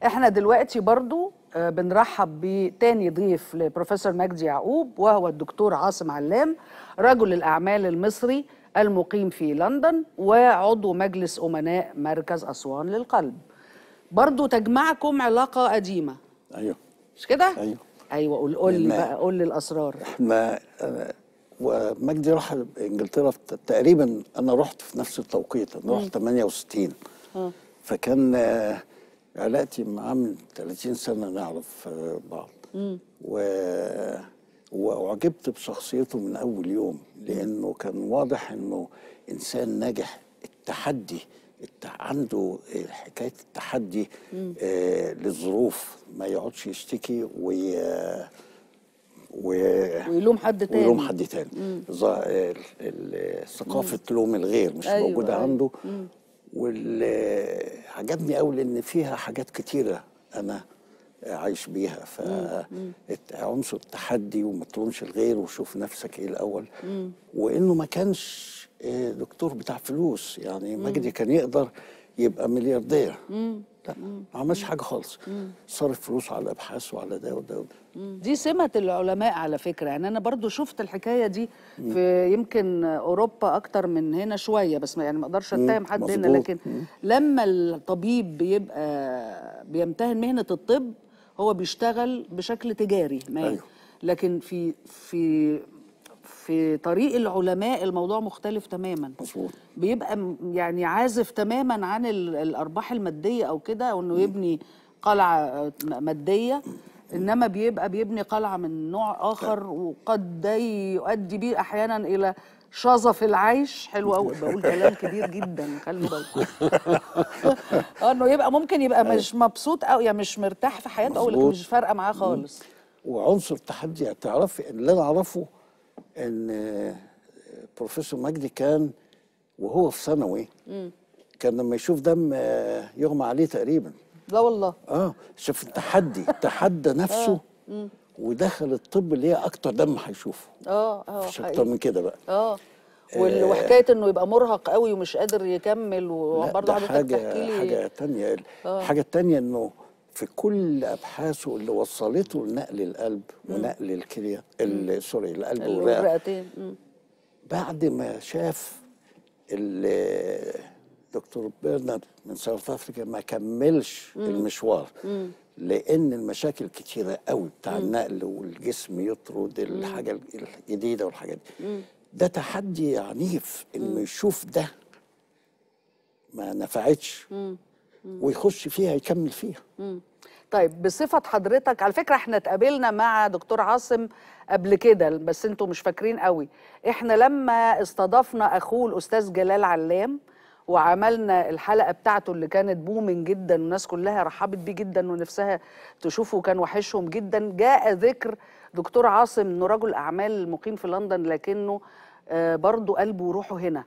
احنا دلوقتي برضو آه، بنرحب بتاني ضيف لبروفيسور مجدي يعقوب وهو الدكتور عاصم علام رجل الأعمال المصري المقيم في لندن وعضو مجلس أمناء مركز أسوان للقلب برضو تجمعكم علاقة قديمة ايوه مش كده؟ أيوه. أيوة قول قول لي لأن- بقى قول لي الأسرار احنا أنا ومجدي راح انجلترا في- تقريبا انا رحت في نفس التوقيت انا رحت 68 آه. فكان آه، علاقتي معاه من 30 سنه نعرف آه، بعض و واعجبت بشخصيته من اول يوم لانه كان واضح انه انسان ناجح التحدي الت- عنده آه، حكايه التحدي آه للظروف ما يقعدش يشتكي وي و... ويلوم حد تاني ويلوم حد تاني ظا- ال- ال- ثقافه لوم الغير مش أيوة، موجوده أيوة. عنده واللي عجبني قوي لان فيها حاجات كتيره انا عايش بيها فعنصر التحدي وما تلومش الغير وشوف نفسك ايه الاول وانه ما كانش آه، دكتور بتاع فلوس يعني مجدي كان يقدر يبقى ملياردير لا ما عملش حاجه خالص صرف فلوس على ابحاث وعلى ده وده وده دي سمة العلماء على فكرة يعني أنا برضو شفت الحكاية دي في يمكن أوروبا أكتر من هنا شوية بس ما- يعني ما أقدرش أتهم حد هنا مظبوط. لكن لما الطبيب بيبقى بيمتهن مهنة الطب هو بيشتغل بشكل تجاري ما أيوه. لكن في في في طريق العلماء الموضوع مختلف تماما مظبوط بيبقى م- يعني عازف تماما عن ال- الارباح الماديه او كده او انه يبني قلعه آه، م- ماديه انما بيبقى بيبني قلعه من نوع اخر وقد ده يؤدي بيه احيانا الى شظف العيش حلو قوي بقول كلام كبير جدا خلي بالك اه انه يبقى ممكن يبقى مش مبسوط او يعني مش مرتاح في حياته او لكن مظبوط. مش فارقه معاه خالص وعنصر التحدي تعرفي اللي انا اعرفه ان آه، بروفيسور مجدي كان وهو في ثانوي كان لما يشوف دم آه، يغمى عليه تقريبا لا والله اه شوف التحدي تحدى نفسه ودخل الطب اللي هي اكتر دم هيشوفه اه اه مش حقيقي. اكتر من كده بقى اه وال- وحكايه انه يبقى مرهق قوي ومش قادر يكمل لا، وبرضه ده حضرتك حاجة تحكي لي حاجة تانية الحاجة التانية انه في كل ابحاثه اللي وصلته لنقل القلب ونقل الكلية ال- سوري القلب والرئة الرئتين مم. بعد ما شاف ال- دكتور بيرنارد من ساوث افريكا ما كملش المشوار لان المشاكل كتيره قوي بتاع النقل والجسم يطرد الحاجه الجديده والحاجات دي ده تحدي عنيف انه يشوف ده ما نفعتش ويخش فيها يكمل فيها مم. طيب بصفة حضرتك على فكرة احنا اتقابلنا مع دكتور عاصم قبل كده بس انتوا مش فاكرين قوي احنا لما استضفنا اخوه الاستاذ جلال علام وعملنا الحلقة بتاعته اللي كانت بومن جدا والناس كلها رحبت بيه جدا ونفسها تشوفه كان وحشهم جدا جاء ذكر دكتور عاصم انه رجل اعمال مقيم في لندن لكنه آه، برضه قلبه وروحه هنا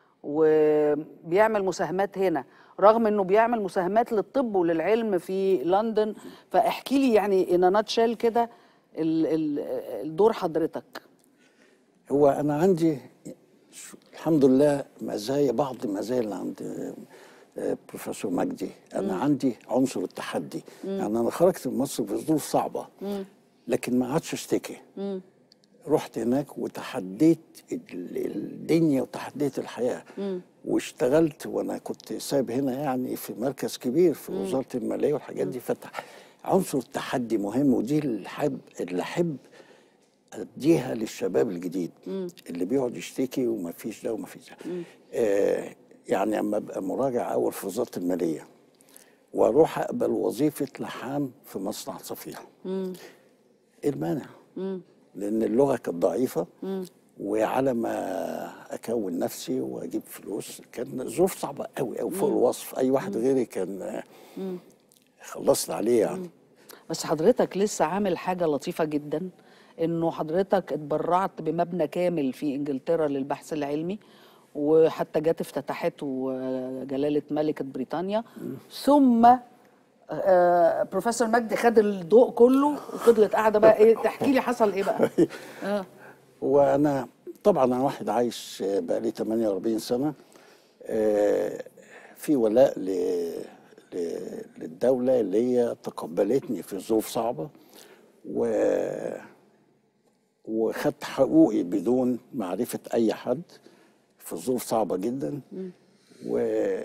وبيعمل مساهمات هنا رغم انه بيعمل مساهمات للطب وللعلم في لندن فاحكي لي يعني ان ناتشال كده ال- ال- الدور حضرتك هو انا عندي ش- الحمد لله مزايا بعض المزايا اللي عند آه، بروفيسور مجدي انا عندي عنصر التحدي يعني انا خرجت من مصر في ظروف صعبه لكن ما عادش اشتكي رحت هناك وتحديت ال- الدنيا وتحديت الحياه واشتغلت وانا كنت سايب هنا يعني في مركز كبير في وزاره الماليه والحاجات دي فتح عنصر التحدي مهم ودي اللي حب اللي احب اديها للشباب الجديد اللي بيقعد يشتكي وما فيش ده وما فيش ده آه يعني اما ابقى مراجع اول في وزاره الماليه واروح اقبل وظيفه لحام في مصنع صفيح ايه المانع لان اللغه كانت ضعيفه وعلى ما اكون نفسي واجيب فلوس كان ظروف صعبه قوي قوي فوق الوصف اي واحد غيري كان آه، خلصت عليه يعني بس حضرتك لسه عامل حاجة لطيفة جدا انه حضرتك اتبرعت بمبنى كامل في انجلترا للبحث العلمي وحتى جت افتتحته آه، جلالة ملكة بريطانيا ثم آه، بروفيسور مجدي خد الضوء كله وفضلت قاعدة بقى ايه تحكي لي حصل ايه بقى اه وانا طبعا انا واحد عايش بقالي 48 سنه آه، في ولاء ل- ل- للدوله اللي هي تقبلتني في ظروف صعبه و وخدت حقوقي بدون معرفه اي حد في ظروف صعبه جدا و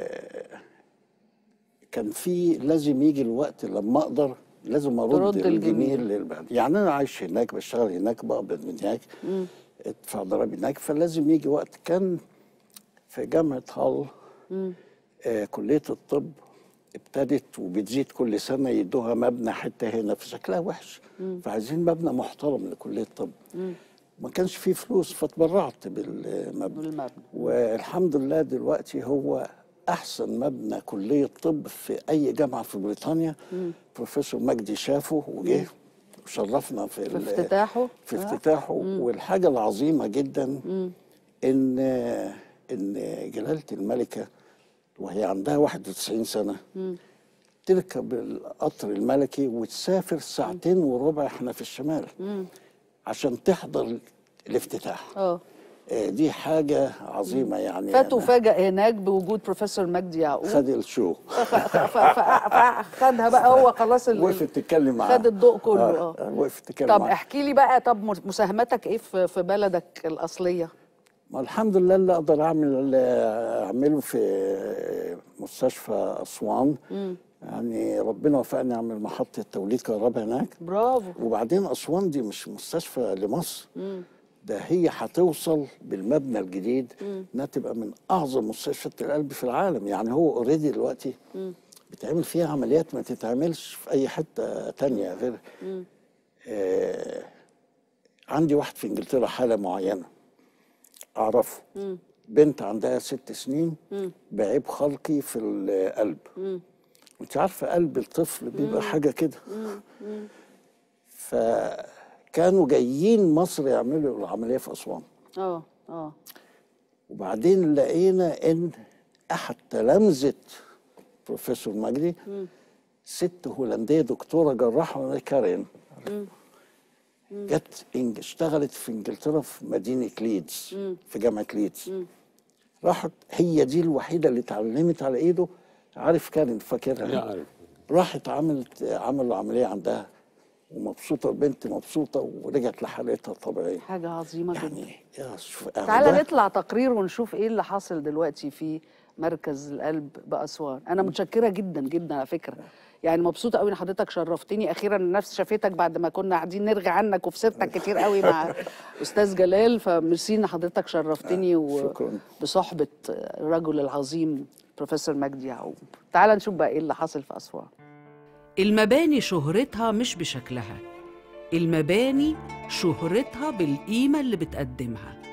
كان في لازم يجي الوقت لما اقدر لازم ارد ترد الجميل. الجميل للبلد يعني انا عايش هناك بشتغل هناك بقبض من هناك ادفع ضرائب هناك فلازم يجي وقت كان في جامعه هال آه كليه الطب ابتدت وبتزيد كل سنه يدوها مبنى حته هنا في شكلها وحش فعايزين مبنى محترم لكليه الطب ما كانش فيه فلوس فتبرعت بالمبنى بالمبنى. والحمد لله دلوقتي هو احسن مبنى كليه طب في اي جامعه في بريطانيا بروفيسور مجدي شافه وجه وشرفنا في, في ال- افتتاحه في آه. افتتاحه والحاجه العظيمه جدا ان ان جلاله الملكه وهي عندها 91 سنه تركب القطر الملكي وتسافر ساعتين وربع احنا في الشمال عشان تحضر الافتتاح اه آه، دي حاجه عظيمه يعني فاتوا أنا فاجأ هناك بوجود بروفيسور مجدي يعقوب خد الشو ف- ف- ف- فخدها بقى هو خلاص ال- وقفت تتكلم معاه خد الضوء كله اه آه. وقفت تتكلم طب معاه احكي لي بقى طب مساهمتك ايه في في بلدك الاصليه ما الحمد لله اللي اقدر اعمل اعمله في مستشفى اسوان يعني ربنا وفقني اعمل محطه توليد كهرباء هناك برافو وبعدين اسوان دي مش مستشفى لمصر ده هي هتوصل بالمبنى الجديد انها تبقى من اعظم مستشفيات القلب في العالم يعني هو اوريدي دلوقتي بيتعمل فيها عمليات ما تتعملش في اي حته تانية غير آه عندي واحد في انجلترا حاله معينه اعرفه بنت عندها ست سنين بعيب خلقي في القلب انت عارفه قلب الطفل بيبقى حاجه كده فكانوا جايين مصر يعملوا العمليه في اسوان اه اه وبعدين لقينا ان احد تلامذه بروفيسور مجدي ست هولنديه دكتوره جراحه كارين جت إنج- اشتغلت في انجلترا في مدينه ليدز في جامعه ليدز راحت هي دي الوحيده اللي اتعلمت على ايده عارف كارين فاكرها لا عارف. راحت عملت عملوا عمليه عندها ومبسوطه البنت مبسوطه ورجعت لحالتها الطبيعيه حاجه عظيمه جدا يعني يا شوف تعالى ده- نطلع تقرير ونشوف ايه اللي حاصل دلوقتي في مركز القلب باسوان انا متشكره جدا جدا على فكره يعني مبسوطه قوي ان حضرتك شرفتني اخيرا نفس شافتك بعد ما كنا قاعدين نرغي عنك وفي سيرتك كتير قوي مع استاذ جلال فميرسي ان حضرتك شرفتني شكراً. وبصحبه الرجل العظيم بروفيسور مجدي يعقوب تعال نشوف بقى ايه اللي حاصل في اسوان المباني شهرتها مش بشكلها المباني شهرتها بالقيمة اللي بتقدمها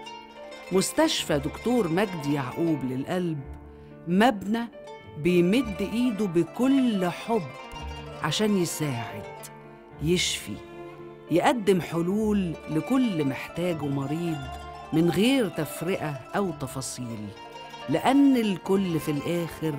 مستشفى دكتور مجدي يعقوب للقلب مبنى بيمد ايده بكل حب عشان يساعد يشفي يقدم حلول لكل محتاج ومريض من غير تفرقة أو تفاصيل لأن الكل في الآخر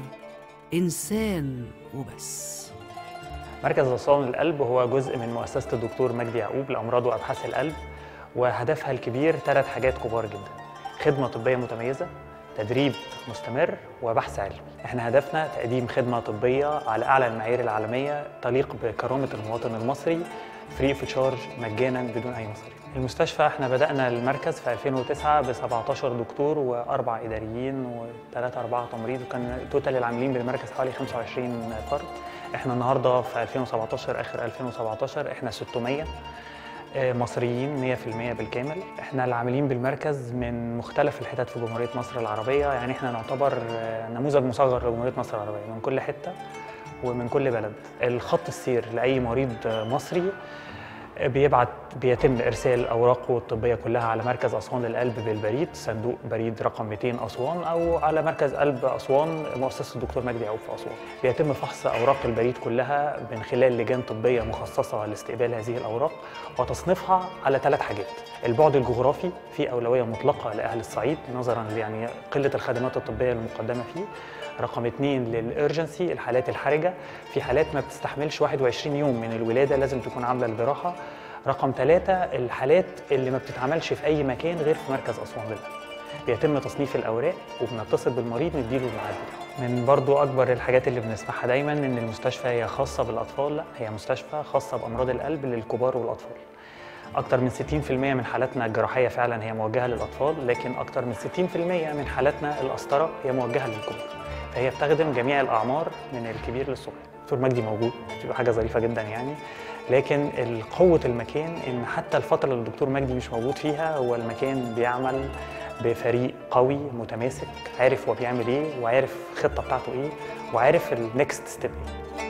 إنسان وبس مركز أسوان للقلب هو جزء من مؤسسة الدكتور مجدي يعقوب لأمراض وأبحاث القلب وهدفها الكبير ثلاث حاجات كبار جدا خدمة طبية متميزة تدريب مستمر وبحث علمي احنا هدفنا تقديم خدمة طبية على أعلى المعايير العالمية تليق بكرامة المواطن المصري فري اوف تشارج مجانا بدون أي مصاريف المستشفى احنا بدأنا المركز في 2009 ب 17 دكتور وأربع إداريين وثلاثة أربعة تمريض وكان توتال العاملين بالمركز حوالي 25 فرد احنا النهارده في 2017 اخر 2017 احنا 600 آه، مصريين 100% بالكامل احنا العاملين بالمركز من مختلف الحتت في جمهورية مصر العربية يعني احنا نعتبر آه، نموذج مصغر لجمهورية مصر العربية من كل حتة ومن كل بلد الخط السير لأي مريض آه، مصري بيبعت بيتم ارسال اوراقه الطبيه كلها على مركز اسوان للقلب بالبريد صندوق بريد رقم 200 اسوان او على مركز قلب اسوان مؤسسه الدكتور مجدي يعقوب في اسوان بيتم فحص اوراق البريد كلها من خلال لجان طبيه مخصصه لاستقبال هذه الاوراق وتصنيفها على ثلاث حاجات البعد الجغرافي في اولويه مطلقه لاهل الصعيد نظرا يعني قله الخدمات الطبيه المقدمه فيه رقم اثنين للإرجنسي الحالات الحرجة في حالات ما بتستحملش 21 يوم من الولادة لازم تكون عاملة الجراحة رقم ثلاثة الحالات اللي ما بتتعملش في أي مكان غير في مركز أسوان للقلب بيتم تصنيف الأوراق وبنتصل بالمريض نديله الميعاد بتاعه من برضو اكبر الحاجات اللي بنسمعها دايما ان المستشفى هي خاصه بالاطفال لا هي مستشفى خاصه بامراض القلب للكبار والاطفال اكتر من 60% من حالاتنا الجراحيه فعلا هي موجهه للاطفال لكن اكتر من 60% من حالاتنا القسطره هي موجهه للكبار فهي بتخدم جميع الاعمار من الكبير للصغير دكتور مجدي موجود بتبقى حاجه ظريفه جدا يعني لكن قوه المكان ان حتى الفتره اللي الدكتور مجدي مش موجود فيها هو المكان بيعمل بفريق قوي متماسك عارف هو بيعمل ايه وعارف الخطه بتاعته ايه وعارف النكست ستيب ايه